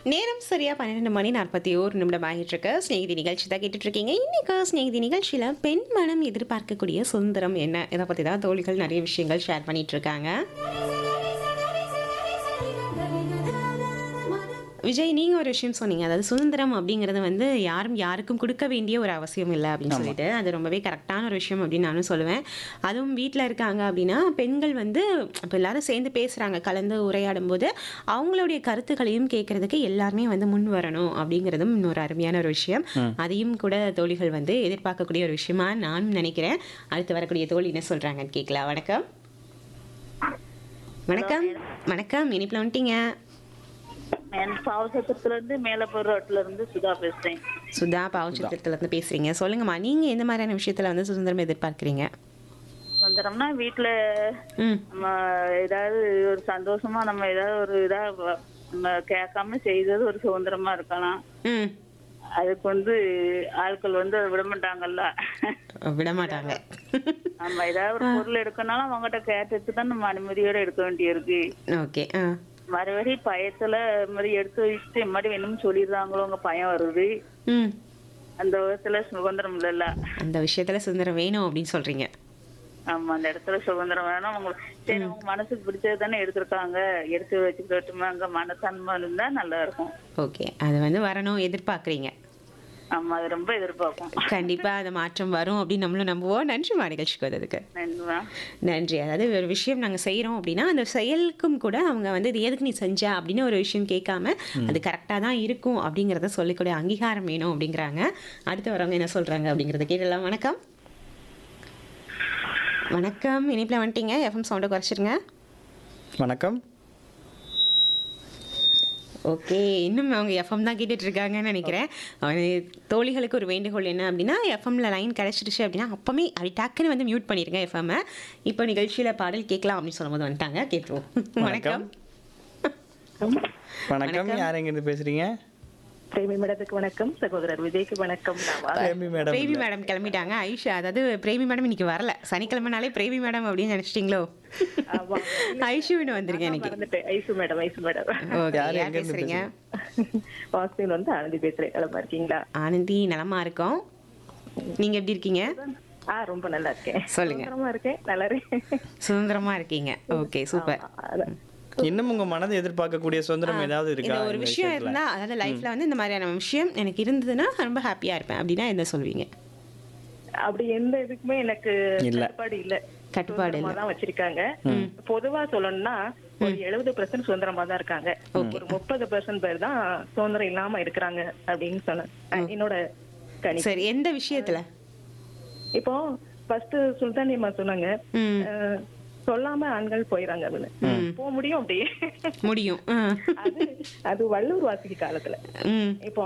நேரம் சரியா பன்னிரெண்டு மணி நாற்பத்தி ஓரு நிமிடம் ஆகிட்டு இருக்கு ஸ்நேகிதி நிகழ்ச்சி தான் கேட்டுட்டு இருக்கீங்க இன்னைக்கு ஸ்நேகிதி நிகழ்ச்சியில பெண் மனம் எதிர்பார்க்கக்கூடிய சுதந்திரம் என்ன இதை பத்தி தான் தோழிகள் நிறைய விஷயங்கள் ஷேர் பண்ணிட்டு இருக்காங்க விஜய் நீங்க ஒரு விஷயம் சொன்னீங்க அதாவது சுதந்திரம் அப்படிங்கிறது வந்து யாரும் யாருக்கும் கொடுக்க வேண்டிய ஒரு அவசியம் இல்லை அப்படின்னு சொல்லிட்டு அது ரொம்பவே கரெக்டான ஒரு விஷயம் அப்படின்னு நானும் சொல்லுவேன் அதுவும் வீட்டில் இருக்காங்க அப்படின்னா பெண்கள் வந்து இப்போ எல்லாரும் சேர்ந்து பேசுறாங்க கலந்து உரையாடும் போது அவங்களுடைய கருத்துக்களையும் கேட்கறதுக்கு எல்லாருமே வந்து முன் வரணும் அப்படிங்கிறதும் இன்னொரு அருமையான ஒரு விஷயம் அதையும் கூட தோழிகள் வந்து எதிர்பார்க்கக்கூடிய ஒரு விஷயமா நானும் நினைக்கிறேன் அடுத்து வரக்கூடிய தோழி என்ன சொல்றாங்கன்னு கேட்கலாம் வணக்கம் வணக்கம் வணக்கம் இனிப்பில் வந்துட்டீங்க நான் பாவசத்திரத்துல இருந்து மேலப்பூர் ரோட்ல இருந்து சுதா பேசுறேன் சுதா பாவச்சித்திரத்துல இருந்து பேசுறீங்க சொல்லுங்கம்மா நீங்க எந்த மாதிரியான விஷயத்துல வந்து சுதந்திரம் எதிர்பார்க்கறீங்க வந்துட்டோம்னா வீட்டுல ம் நம்ம ஏதாவது ஒரு சந்தோஷமா நம்ம ஏதாவது ஒரு இதா வ- நம்ம கேட்காம செய்தது ஒரு சுதந்திரமா இருக்கலாம் ம் அதுக்கு வந்து ஆட்கள் வந்து அதை விட மாட்டாங்கல்ல விட மாட்டாங்க நம்ம ஏதாவது ஒரு பொருள் எடுக்கனாலும் அவங்ககிட்ட கேட்டுட்டு தான் நம்ம அனுமதியோட எடுக்க வேண்டியிருக்கு ஓகே ஆ மறுபடி பயத்துல இது மாதிரி எடுத்து வச்சுட்டு இது மாதிரி வேணும்னு சொல்லிடுறாங்களோங்க பயம் வருது ம் அந்த விதத்துல சுதந்திரம் இல்லைல்ல அந்த விஷயத்துல சுதந்திரம் வேணும் அப்படின்னு சொல்றீங்க ஆமா அந்த இடத்துல சுதந்திரம் வேணும் உங்களுக்கு சரி அவங்க மனசுக்கு பிடிச்சது தானே எடுத்திருக்காங்க எடுத்து வச்சுக்கிட்டோமா அங்க மனத்தன்மை இருந்தா நல்லா இருக்கும் ஓகே அது வந்து வரணும் எதிர்பார்க்குறீங்க ஆமா அது ரொம்ப எதிர்பார்க்கும் கண்டிப்பா அந்த மாற்றம் வரும் அப்படின்னு நம்மளும் நம்புவோம் நன்றிமா நிகழ்ச்சிக்கு வந்ததுக்கு நன்றிமா நன்றி அதாவது ஒரு விஷயம் நாங்கள் செய்கிறோம் அப்படின்னா அந்த செயலுக்கும் கூட அவங்க வந்து இது எதுக்கு நீ செஞ்ச அப்படின்னு ஒரு விஷயம் கேட்காம அது கரெக்டாக தான் இருக்கும் அப்படிங்கிறத சொல்லிக்கூடிய அங்கீகாரம் வேணும் அப்படிங்கிறாங்க அடுத்து வரவங்க என்ன சொல்கிறாங்க அப்படிங்கிறத கேட்டலாம் வணக்கம் வணக்கம் இனிப்பில் வந்துட்டீங்க எஃப்எம் சவுண்டை குறைச்சிருங்க வணக்கம் ஓகே இன்னும் அவங்க எஃப்எம் தான் கேட்டுட்டு இருக்காங்கன்னு நினைக்கிறேன் அவன் தோழிகளுக்கு ஒரு வேண்டுகோள் என்ன அப்படின்னா எஃப்எம்ல லைன் கிடைச்சிருச்சு அப்படின்னா அப்பமே அப்படி டக்குன்னு வந்து மியூட் பண்ணிருங்க எஃப்எம் இப்போ நிகழ்ச்சியில் பாடல் கேட்கலாம் அப்படின்னு சொல்லும்போது வந்துட்டாங்க கேட்டுருவோம் வணக்கம் வணக்கம் யார் எங்கேருந்து பேசுறீங்க பிரேமி மேடத்துக்கு வணக்கம் சகோதரர் விஜய்க்கு வணக்கம் நான் வா- பிரேமி மேடம் பிரேமி மேடம் கிளம்பிட்டாங்க ஐஷா அதாவது பிரேமி மேடம் இன்னைக்கு வரல சனிக்கிழமைனாலே பிரேமி மேடம் அப்படின்னு நினைச்சிட்டீங்களோ ஆமா. ஐஷுவின்னு வந்திருக்கேன் இன்னைக்கு மறந்துட்டேன் Aishu madam Aishu madam okay யார் யார் எங்க இருந்து பேசுறீங்க வாசல் வந்து ஆனந்தி பேசுறேன் நலமா இருக்கீங்களா ஆனந்தி நலமா இருக்கோம் நீங்க எப்படி இருக்கீங்க ஆ ரொம்ப நல்லா இருக்கேன் சொல்லுங்க. சுதந்திரமா இருக்கேன் நல்லா இருக்கேன் சுதந்திரமா இருக்கீங்க ஓகே சூப்பர் அதான். இன்னும் உங்க மனதை எதிர்பார்க்கக்கூடிய சுதந்திரம் ஏதாவது இருக்கா இந்த ஒரு இந்த விஷயம் விஷயத்துல? இருந்தா அதாவது லைஃப்ல வந்து இந்த மாதிரியான விஷயம் எனக்கு இருந்ததுன்னா ரொம்ப ஹாப்பியா இருப்பேன் அப்படின்னா என்ன சொல்வீங்க அப்படி எந்த இதுக்குமே எனக்கு இல்ல. கட்டுப்பாடு இல்ல கட்டுப்பாடு சுதந்திரமா இல்ல தான் வச்சிருக்காங்க பொதுவா சொல்லணும்னா ஒரு எழுபது பெர்சன்ட் சுதந்திரமா தான் இருக்காங்க ஒரு முப்பது பெர்சன்ட் பேர் தான் சுதந்திரம் இல்லாம இருக்கிறாங்க அப்படின்னு சொன்னேன் என்னோட கணி சரி எந்த விஷயத்துல இப்போ ஃபர்ஸ்ட் சுல்தானியம்மா சொன்னாங்க ம் அஹ், சொல்லாம ஆண்கள் போயிறாங்க அப்படின்னு போக முடியும் அப்படியே முடியும் ஆ. அது அது வள்ளூர் வாசிக்கு காலத்துல ம் இப்போ